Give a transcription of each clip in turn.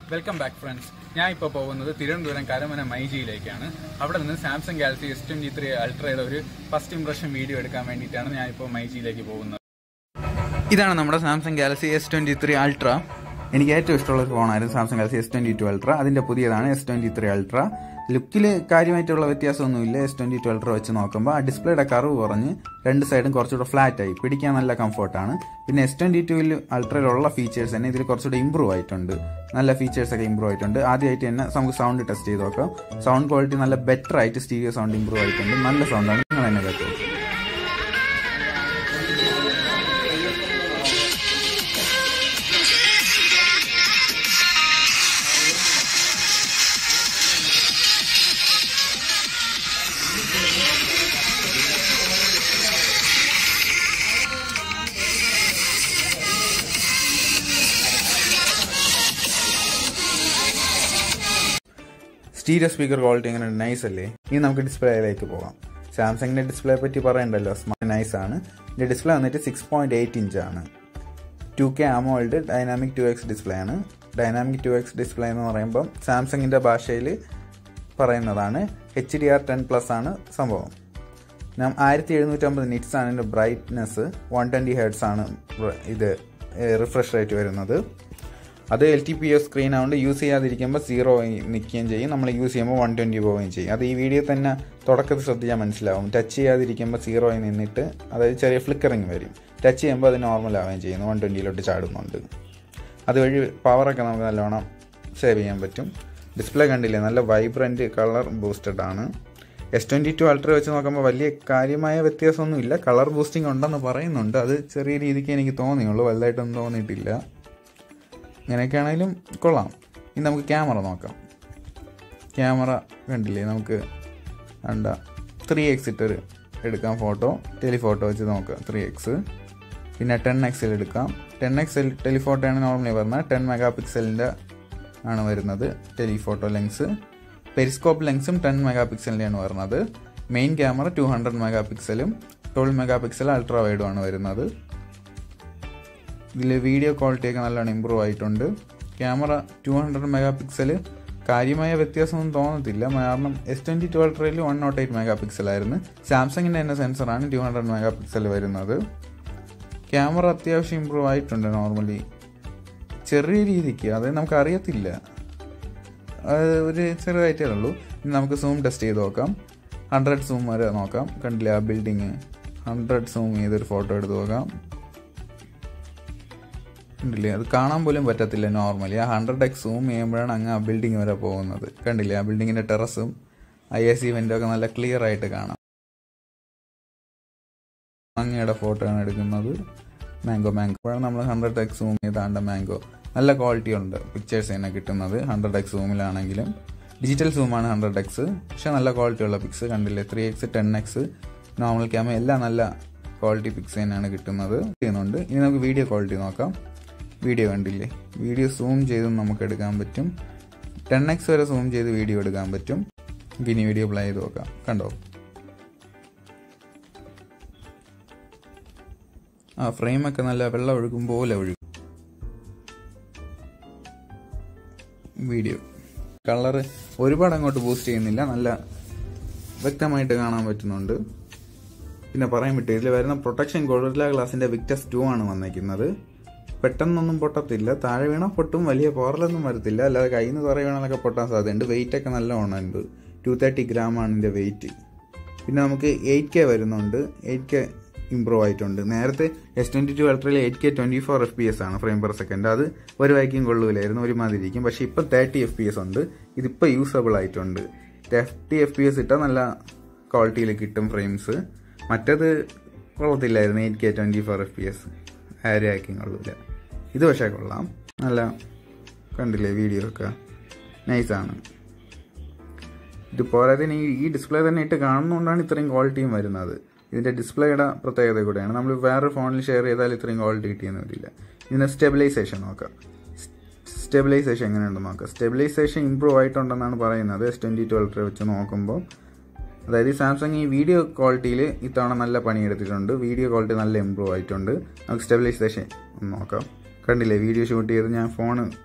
welcome back friends ഞാൻ ഇപ്പോൾ പോകുന്നത് തിരുവനന്തപുരം കരമന മൈജിയിലേക്കാണ് അവിടെ നിന്ന് Samsung Galaxy S twenty three അൾട്രയുടെ ഒരു ഫസ്റ്റ് ഇംപ്രഷൻ വീഡിയോ എടുക്കാൻ വേണ്ടിയിട്ടാണ് ഞാൻ ഇപ്പോൾ മൈജിയിലേക്ക് പോകുന്നത് ഇതാണ് നമ്മുടെ Samsung Galaxy S twenty three ultra എനിക്ക് ഏറ്റവും ഇഷ്ടമുള്ള ഒരു ഫോണായിരുന്നു Samsung Galaxy S twenty two ultra അതിന്റെ പുതിയതാണ് എസ് ട്വന്റി ത്രീ അൾട്ര ലുക്കിൽ കാര്യമായിട്ടുള്ള വ്യത്യാസമൊന്നുമില്ല എസ് ട്വന്റി ടു അൾട്ര വെച്ച് നോക്കുമ്പോൾ ആ ഡിസ്പ്ലേയുടെ കർവ് കുറഞ്ഞ് രണ്ട് സൈഡും കുറച്ചുകൂടെ ഫ്ലാറ്റ് ആയി പിടിക്കാൻ നല്ല കംഫർട്ടാണ് പിന്നെ എസ് ട്വന്റി ടുവിൽ അൾട്രയിലുള്ള ഫീച്ചേഴ്സ് തന്നെ ഇതിൽ കുറച്ചുകൂടെ ഇമ്പ്രൂവ് ആയിട്ടുണ്ട് നല്ല ഫീച്ചേഴ്സ് ഒക്കെ ഇമ്പ്രൂവ് ആയിട്ടുണ്ട് ആദ്യമായിട്ട് തന്നെ നമുക്ക് സൗണ്ട് ടെസ്റ്റ് ചെയ്ത് നോക്കാം സൗണ്ട് ക്വാളിറ്റി നല്ല ബെറ്റർ ആയിട്ട് സ്റ്റീരിയോ സൗണ്ട് ഇമ്പ്രൂവ് ആയിട്ടുണ്ട് നല്ല സൗണ്ടാണ് നിങ്ങൾ തന്നെ കേട്ടത് സ്റ്റീരിയോ സ്പീക്കർ ക്വാളിറ്റി എങ്ങനെ നൈസ് അല്ലേ ഇനി നമുക്ക് ഡിസ്പ്ലേയിലേക്ക് പോകാം സാംസങ്ങിന്റെ ഡിസ്പ്ലേ പറ്റി പറയണ്ടല്ലോ നൈസ് ആണ് ഇതിന്റെ ഡിസ്പ്ലേ വന്നിട്ട് സിക്സ് പോയിന്റ് എയ്റ്റ് ഇഞ്ച് ആണ് two K AMOLED dynamic two X display ആണ് ഡൈനാമിക് ടു എക്സ് ഡിസ്പ്ലേ എന്ന് പറയുമ്പോൾ സാംസങ്ങിന്റെ ഭാഷയിൽ പറയുന്നതാണ് H D R ten plus ആണ് സംഭവം ഞാൻ ആയിരത്തി എഴുന്നൂറ്റമ്പത് നിറ്റ്സ് ആണ് ഇതിന്റെ ബ്രൈറ്റ്നെസ് വൺ ട്വന്റി ഹെഡ്സ് ആണ് ഇത് റിഫ്രഷ് റേറ്റ് വരുന്നത് അത് L T P S screen ആയതുകൊണ്ട് യൂസ് ചെയ്യാതിരിക്കുമ്പോൾ സീറോ നിൽക്കുകയും ചെയ്യും നമ്മൾ യൂസ് ചെയ്യുമ്പോൾ വൺ ട്വൻറ്റി പോവുകയും ചെയ്യും അത് ഈ വീഡിയോ തന്നെ തുടക്കത്തിൽ ശ്രദ്ധിച്ചാൽ മനസ്സിലാവും ടച്ച് ചെയ്യാതിരിക്കുമ്പോൾ സീറോയിൽ നിന്നിട്ട് അതായത് ചെറിയ ഫ്ലിക്കറിങ് വരും ടച്ച് ചെയ്യുമ്പോൾ അത് നോർമൽ ആവുകയും ചെയ്യുന്നു വൺ ട്വൻറ്റിയിലോട്ട് ചാടുന്നുണ്ട് അതുവഴി പവറൊക്കെ നമുക്ക് നല്ലോണം സേവ് ചെയ്യാൻ പറ്റും ഡിസ്പ്ലേ കണ്ടില്ലേ നല്ല വൈബ്രൻറ്റ് കളർ ബൂസ്റ്റഡ് ആണ് എസ് ട്വൻറ്റി ടു അൾട്ര വെച്ച് നോക്കുമ്പോൾ വലിയ കാര്യമായ വ്യത്യാസമൊന്നുമില്ല കളർ ബൂസ്റ്റിംഗ് ഉണ്ടെന്ന് പറയുന്നുണ്ട് അത് ചെറിയ രീതിക്ക് എനിക്ക് തോന്നിയുള്ളൂ വലുതായിട്ടൊന്നും തോന്നിയിട്ടില്ല ഇങ്ങനെയൊക്കെ ആണെങ്കിലും കൊള്ളാം ഇനി നമുക്ക് ക്യാമറ നോക്കാം ക്യാമറ കണ്ടില്ലേ നമുക്ക് വേണ്ട ത്രീ എക്സ് ഇട്ടൊരു എടുക്കാം ഫോട്ടോ ടെലിഫോട്ടോ വെച്ച് നോക്കാം ത്രീ എക്സ് പിന്നെ ടെൻ എക്സിൽ എടുക്കാം ടെൻ എക്സ് ടെലിഫോട്ടോ ആണ് നോർമലി പറഞ്ഞാൽ ടെൻ മെഗാ പിക്സലിൻ്റെ ആണ് വരുന്നത് ടെലിഫോട്ടോ ലെൻസ് പെരിസ്കോപ്പ് ലെൻസും ടെൻ മെഗാ പിക്സലിൻ്റെയാണ് വരുന്നത് main camera two hundred mega പിക്സലും ട്വൽവ് മെഗാ പിക്സൽ അൾട്രാ വൈഡും ആണ് വരുന്നത് ഇതിൽ വീഡിയോ ക്വാളിറ്റിയൊക്കെ നല്ലോണം ഇമ്പ്രൂവ് ആയിട്ടുണ്ട് camera two hundred mega pixel കാര്യമായ വ്യത്യാസമൊന്നും തോന്നത്തില്ല കാരണം എസ് ട്വൻറ്റി ടു അൾട്രയിൽ one naught eight mega pixel ആയിരുന്നു സാംസങ്ങിൻ്റെ തന്നെ സെൻസറാണ് ടു ഹൺഡ്രഡ് മെഗാ പിക്സൽ വരുന്നത് ക്യാമറ അത്യാവശ്യം ഇമ്പ്രൂവ് ആയിട്ടുണ്ട് നോർമലി ചെറിയ രീതിക്ക് അത് നമുക്ക് അറിയത്തില്ല അത് ഒരു ചെറുതായിട്ടേ ഉള്ളൂ ഇനി നമുക്ക് സൂം ടെസ്റ്റ് ചെയ്ത് നോക്കാം ഹൺഡ്രഡ് സൂം വരെ നോക്കാം കണ്ടില്ല ആ ബിൽഡിങ് ഹൺഡ്രഡ് സൂം ചെയ്തൊരു ഫോട്ടോ എടുത്ത് നോക്കാം കണ്ടില്ലേ അത് കാണാൻ പോലും പറ്റത്തില്ല നോർമലി ആ ഹൺഡ്രഡ് എക്സ് സൂം ചെയ്യുമ്പോഴാണ് അങ്ങ് ആ ബിൽഡിംഗ് വരെ പോകുന്നത് കണ്ടില്ലേ ആ ബിൽഡിങ്ങിന്റെ ടെറസും ഐ എസ് ഇവന്റും ഒക്കെ നല്ല ക്ലിയർ ആയിട്ട് കാണാം മാങ്ങയുടെ ഫോട്ടോ ആണ് എടുക്കുന്നത് മാംഗോ മാംഗോ അപ്പോഴാണ് നമ്മൾ ഹൺഡ്രഡ് എക്സ് സൂം ചെയ്താണ്ട മാംഗോ നല്ല ക്വാളിറ്റി ഉണ്ട് പിക്ചേഴ്സ് തന്നെ കിട്ടുന്നത് ഹൺഡ്രഡ് എക്സ് സൂമിലാണെങ്കിലും ഡിജിറ്റൽ സൂമാണ് ഹൺഡ്രഡ് എക്സ് പക്ഷെ നല്ല ക്വാളിറ്റി ഉള്ള പിക്സ് കണ്ടില്ലേ three X ten X normal ക്യാമ എല്ലാം നല്ല ക്വാളിറ്റി പിക്സ് തന്നെയാണ് കിട്ടുന്നത് ചെയ്യുന്നുണ്ട് ഇനി നമുക്ക് വീഡിയോ ക്വാളിറ്റി നോക്കാം വീഡിയോ കണ്ടില്ലേ വീഡിയോ സൂം ചെയ്ത് നമുക്ക് എടുക്കാൻ പറ്റും ടെൻ എക്സ് വരെ സൂം ചെയ്ത് വീഡിയോ എടുക്കാൻ പറ്റും ഇനി വീഡിയോ പ്ലേ ചെയ്ത് നോക്കാം കണ്ടോ ആ ഫ്രെയിമൊക്കെ നല്ല വെള്ളം ഒഴുകും പോലെ ഒഴുകും വീഡിയോ കളറ് ഒരുപാട് അങ്ങോട്ട് ബൂസ്റ്റ് ചെയ്യുന്നില്ല നല്ല വ്യക്തമായിട്ട് കാണാൻ പറ്റുന്നുണ്ട് പിന്നെ പറയാൻ പറ്റും ഇതിൽ വരുന്ന പ്രൊട്ടക്ഷൻ ഗോൾഡല ഗ്ലാസിന്റെ വിക്ടസ് ടു ആണ് വന്നേക്കുന്നത് പെട്ടെന്നൊന്നും പൊട്ടത്തില്ല താഴെ വീണ പൊട്ടും വലിയ പോറലൊന്നും വരത്തില്ല അല്ലാതെ കയ്യിൽ നിന്ന് കുറേ വീണാലൊക്കെ പൊട്ടാൻ സാധ്യതയുണ്ട് വെയിറ്റ് ഒക്കെ നല്ല ഉണ്ട് ടു തേർട്ടി ഗ്രാം ആണ് ഇതിന്റെ വെയിറ്റ് പിന്നെ നമുക്ക് എയ്റ്റ് കെ വരുന്നുണ്ട് എയ്റ്റ് കെ ഇമ്പ്രൂവ് ആയിട്ടുണ്ട് നേരത്തെ എസ് ട്വന്റി ടു അൾട്രയിൽ eight K twenty four F P S ആണ് ഫ്രെയിം പെർ സെക്കൻഡ് അത് ഒരു വായിക്കും കൊള്ളൂലായിരുന്നു ഒരുമാതിരി ഇരിക്കും പക്ഷെ ഇപ്പം തേർട്ടി എഫ് പി എസ് ഉണ്ട് ഇതിപ്പോൾ യൂസബിൾ ആയിട്ടുണ്ട് തേർട്ടി എഫ് പി എസ് ഇട്ടാൽ നല്ല ക്വാളിറ്റിയിൽ കിട്ടും ഫ്രെയിംസ് മറ്റത് കൊള്ളത്തില്ലായിരുന്നു eight K twenty four F P S ആരും ആക്കിയും കൊള്ളൂല ഇത് പക്ഷേ കൊള്ളാം നല്ല കണ്ടില്ലേ വീഡിയോ ഒക്കെ നൈസാണ് ഇത് പോരാതെ ഈ ഡിസ്പ്ലേ തന്നെ ഇട്ട് കാണുന്നതുകൊണ്ടാണ് ഇത്രയും ക്വാളിറ്റിയും വരുന്നത് ഇതിൻ്റെ ഡിസ്പ്ലേയുടെ പ്രത്യേകത കൂടെയാണ് നമ്മൾ വേറെ ഫോണിൽ ഷെയർ ചെയ്താൽ ഇത്രയും ക്വാളിറ്റി കിട്ടിയെന്ന് വരില്ല ഇതിൻ്റെ സ്റ്റെബിലൈസേഷൻ നോക്കാം സ്റ്റെബിലൈസേഷൻ എങ്ങനെയുണ്ടെന്ന് നോക്കാം സ്റ്റെബിലൈസേഷൻ ഇമ്പ്രൂവ് ആയിട്ടുണ്ടെന്നാണ് പറയുന്നത് എസ് ട്വൻറ്റി ടു അൾട്ര വെച്ച് നോക്കുമ്പോൾ അതായത് സാംസങ് ഈ വീഡിയോ ക്വാളിറ്റിയിൽ ഇത്തവണ നല്ല പണിയെടുത്തിട്ടുണ്ട് വീഡിയോ ക്വാളിറ്റി നല്ല ഇമ്പ്രൂവ് ആയിട്ടുണ്ട് നമുക്ക് സ്റ്റെബിലൈസേഷൻ ഒന്ന് നോക്കാം കണ്ടില്ലേ വീഡിയോ ഷൂട്ട് ചെയ്ത് ഞാൻ ഫോൺ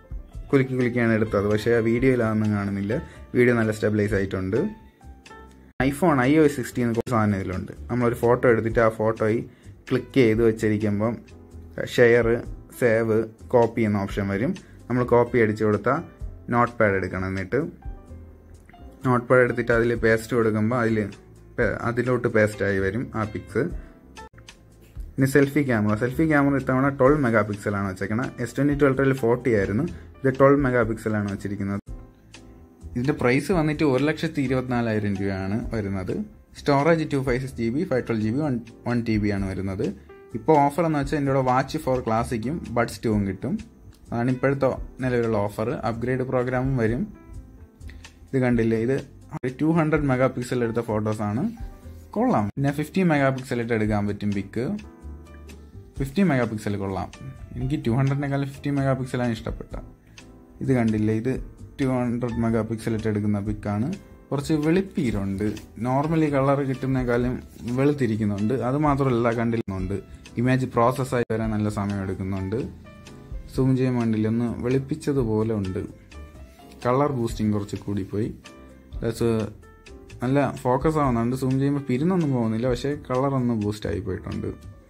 കുലുക്കി കുലുക്കിയാണ് എടുത്തത് പക്ഷേ ആ വീഡിയോയിലതൊന്നും കാണുന്നില്ല വീഡിയോ നല്ല സ്റ്റെബിലൈസ് ആയിട്ടുണ്ട് ഐഫോൺ ഐ ഒ സിക്സ്റ്റി എന്ന് കുറച്ച് സാധനം ഇതിലുണ്ട് നമ്മളൊരു ഫോട്ടോ എടുത്തിട്ട് ആ ഫോട്ടോയിൽ ക്ലിക്ക് ചെയ്ത് വെച്ചിരിക്കുമ്പം ഷെയർ സേവ് കോപ്പി എന്ന ഓപ്ഷൻ വരും നമ്മൾ കോപ്പി അടിച്ചു കൊടുത്താൽ നോട്ട് പാഡ് എടുക്കണം എന്നിട്ട് നോട്ട് പാഡ് എടുത്തിട്ട് അതിൽ പേസ്റ്റ് കൊടുക്കുമ്പോൾ അതിൽ അതിലോട്ട് പേസ്റ്റായി വരും ആ പിക്സ് ഇനി സെൽഫി ക്യാമറ സെൽഫി ക്യാമറ ഇത്തവണ ട്വൽവ് മെഗാ പിക്സലാണ് വെച്ചേക്കണം എസ് ട്വൻറ്റി ട്വൽവിൽ ഫോർട്ടി ആയിരുന്നു ഇത് ട്വൽവ് മെഗാ പിക്സലാണ് വെച്ചിരിക്കുന്നത് ഇതിന്റെ പ്രൈസ് വന്നിട്ട് ഒരു ലക്ഷത്തി ഇരുപത്തിനാലായിരം രൂപയാണ് വരുന്നത് storage two five six G B five twelve G B one one T B ആണ് വരുന്നത് ഇപ്പോൾ ഓഫർ എന്ന് വെച്ചാൽ എൻ്റെ കൂടെ വാച്ച് ഫോർ ക്ലാസിക്കും ബഡ്സ് ടൂവും കിട്ടും അതാണ് ഇപ്പോഴത്തെ നിലവിലുള്ള ഓഫർ അപ്ഗ്രേഡ് പ്രോഗ്രാമും വരും ഇത് കണ്ടില്ലേ ഇത് ടു ഹൺഡ്രഡ് മെഗാ പിക്സൽ എടുത്ത ഫോട്ടോസാണ് കൊള്ളാം പിന്നെ ഫിഫ്റ്റി മെഗാ പിക്സൽ ഇട്ട് എടുക്കാൻ പറ്റും പിക്ക് ഫിഫ്റ്റി മെഗാ പിക്സൽ കൊള്ളാം എനിക്ക് ടു ഹൺഡ്രഡിനേക്കാളും ഫിഫ്റ്റി മെഗാ പിക്സലാണ് ഇഷ്ടപ്പെട്ട ഇത് കണ്ടില്ലേ ഇത് ടു ഹൺഡ്രഡ് മെഗാ പിക്സൽ ഇട്ട് എടുക്കുന്ന പിക്കാണ് കുറച്ച് വെളുപ്പീരുണ്ട് നോർമലി കളർ കിട്ടുന്നേക്കാളും വെളുത്തിരിക്കുന്നുണ്ട് അത് മാത്രമല്ല കണ്ടിരുന്നുണ്ട് ഇമേജ് പ്രോസസ്സായി വരാൻ നല്ല സമയം എടുക്കുന്നുണ്ട് സൂം ചെയ്യാൻ വേണ്ടില്ല ഒന്ന് വെളുപ്പിച്ചതുപോലെ ഉണ്ട് കളർ ബൂസ്റ്റിംഗ് കുറച്ച് കൂടിപ്പോയി പ്ലസ് നല്ല ഫോക്കസ് ആവുന്നുണ്ട് സൂം ചെയ്യുമ്പോൾ പിരിന്നൊന്നും പോകുന്നില്ല പക്ഷേ കളർ ഒന്ന് ബൂസ്റ്റ് ആയി പോയിട്ടുണ്ട്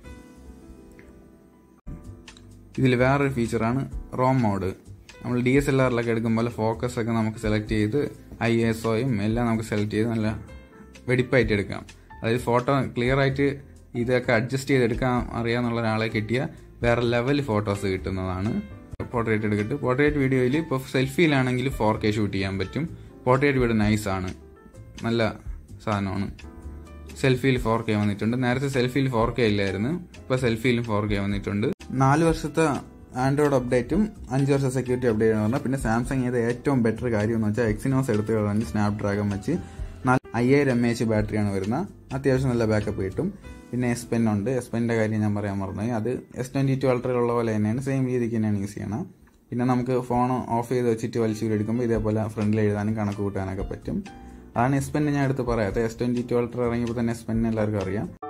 ഇതിൽ വേറൊരു ഫീച്ചറാണ് റോം മോഡ് നമ്മൾ ഡി എസ് എൽ ആറിലൊക്കെ എടുക്കുമ്പോൾ ഫോക്കസ് ഒക്കെ നമുക്ക് സെലക്ട് ചെയ്ത് ഐ എസ് ഒയും എല്ലാം നമുക്ക് സെലക്ട് ചെയ്ത് നല്ല വെടിപ്പായിട്ട് എടുക്കാം അതായത് ഫോട്ടോ ക്ലിയർ ആയിട്ട് ഇതൊക്കെ അഡ്ജസ്റ്റ് ചെയ്തെടുക്കാൻ അറിയാന്നുള്ള ഒരാളെ കിട്ടിയ വേറെ ലെവൽ ഫോട്ടോസ് കിട്ടുന്നതാണ് പോർട്രേറ്റ് എടുത്തിട്ട് പോർട്രേറ്റ് വീഡിയോയിൽ ഇപ്പോൾ സെൽഫിയിലാണെങ്കിൽ ഫോർ കെ ഷൂട്ട് ചെയ്യാൻ പറ്റും പോർട്രേറ്റ് വീഡിയോ നൈസ് ആണ് നല്ല സാധനമാണ് സെൽഫിയിൽ ഫോർ കെ വന്നിട്ടുണ്ട് നേരത്തെ സെൽഫിയിൽ ഫോർ കെ ഇല്ലായിരുന്നു ഇപ്പോൾ സെൽഫിയിലും ഫോർ കെ വന്നിട്ടുണ്ട് നാല് വർഷത്തെ ആൻഡ്രോയിഡ് അപ്ഡേറ്റും അഞ്ച് വർഷം സെക്യൂരിറ്റി അപ്ഡേറ്റ് എന്ന് പറഞ്ഞാൽ പിന്നെ സാംസങ് ചെയ്ത ഏറ്റവും ബെറ്റർ കാര്യം എന്ന് വെച്ചാൽ എക്സിനോസ് എടുത്ത് കളഞ്ഞ് സ്നാപ് ഡ്രാഗൺ വെച്ച് അയ്യായിരം എം എച്ച് ബാറ്ററിയാണ് വരുന്നത് അത്യാവശ്യം നല്ല ബാക്കപ്പ് കിട്ടും പിന്നെ എസ് പെൻ ഉണ്ട് എസ് പെന്നിന്റെ കാര്യം ഞാൻ പറയാൻ മറന്നു അത് എസ് ട്വന്റി ടു അൾട്രയിലുള്ള പോലെ തന്നെയാണ് സെയിം രീതിക്ക് തന്നെയാണ് യൂസ് ചെയ്യണം പിന്നെ നമുക്ക് ഫോൺ ഓഫ് ചെയ്ത് വെച്ചിട്ട് വലിച്ചു എടുക്കുമ്പോൾ ഇതേപോലെ ഫ്രണ്ടിൽ എഴുതാനും കണക്ക് കൂട്ടാനൊക്കെ പറ്റും അതാണ് എസ് പെൻ ഞാൻ എടുത്ത് പറയാത്തത് എസ് ട്വന്റി ടു അൾട്ര ഇറങ്ങിയപ്പോൾ തന്നെ എസ് പെൻ എല്ലാവർക്കും അറിയാം